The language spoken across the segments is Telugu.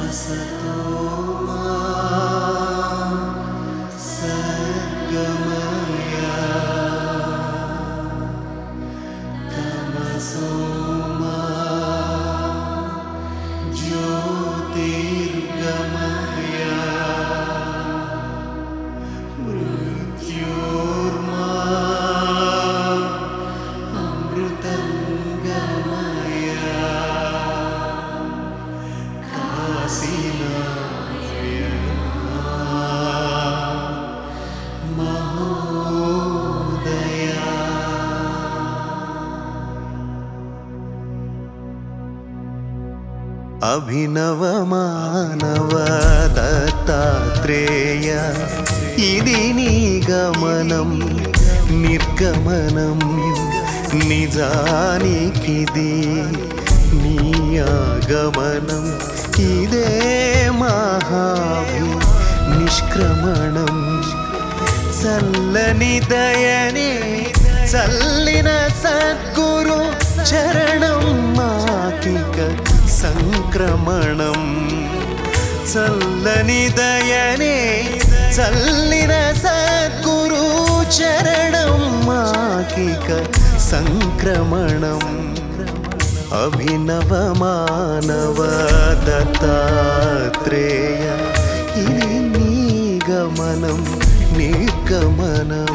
అభినవ మానవ దత్తాత్రేయ ఇది నీ గమనం నిర్గమనం నిజానికిది నీ ఆగమనం ఇదే మహాభి నిష్క్రమణం చల్లని దయనే చల్లిన సద్గురు చరణం మాకిక సంక్రమణం చల్లని దయనే చల్లిన సద్గురు చరణం మాకిక సంక్రమణం అభినవ మానవ దత్తాత్రేయ ఇది నీ గమనం నిర్గమనం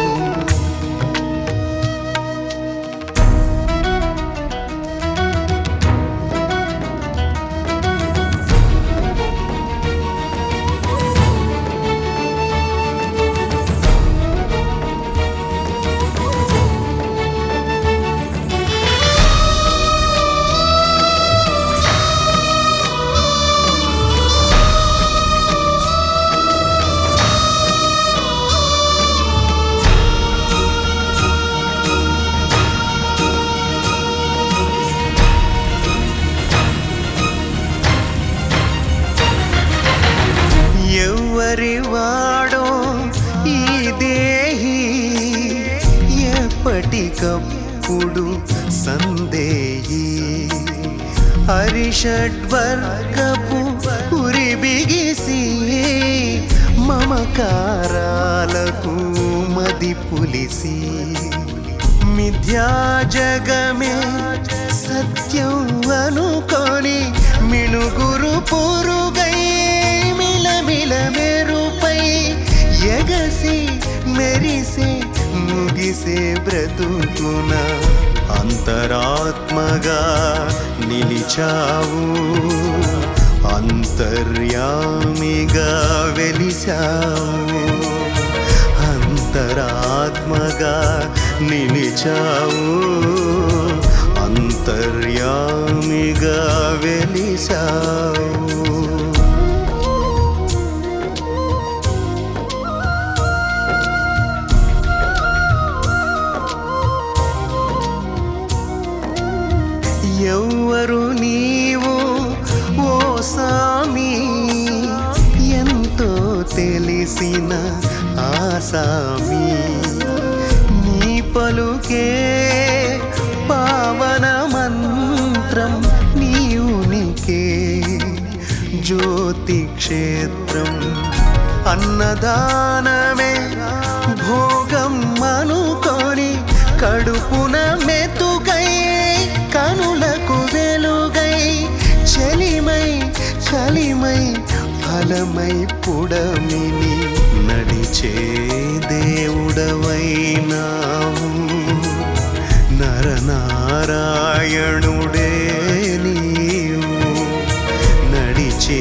ఎవరి వాడో ఈ దేహి ఎప్పటికప్పుడు సందేహి హరిషడ్వర్గపు ఉరి బిగిసి మమకారాలకు మది పులిసి మిథ్యా జగమే సత్యం అనుకొని మిణుగురు పురుగై మిలమిల మెరుపై ఎగసి మెరిసే ముగిసే బ్రతుకున అంతరాత్మగా నిలిచావు అంతర్యామిగా వెలిసావు అంతరాత్మగా నిలిచావు అంతర్యామిగా వెలిసావు ఎవ్వరు నీవు ఓ సామి ఎంతో తెలిసిన ఆసామి నీ పలుకే పావన మంత్రం నీ ఉనికే జ్యోతి క్షేత్రం అన్నదానమే భోగం అనుకొని కడుపున మెతుకై కనులకు వెలుగై చలిమై చలిమై ఫలమై పుడమిని నడిచే దేవుడవైనావు నరనారాయణుడే నీవు నడిచే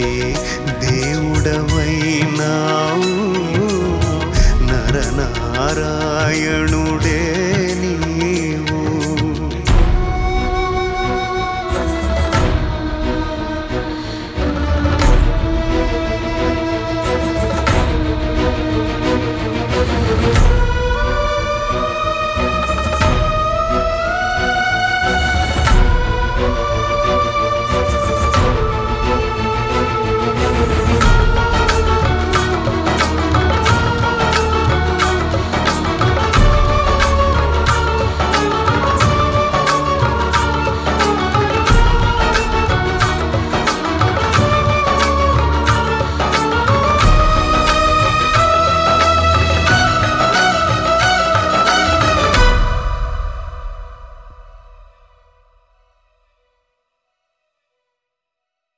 దేవుడవైనావు నరనారాయణుడే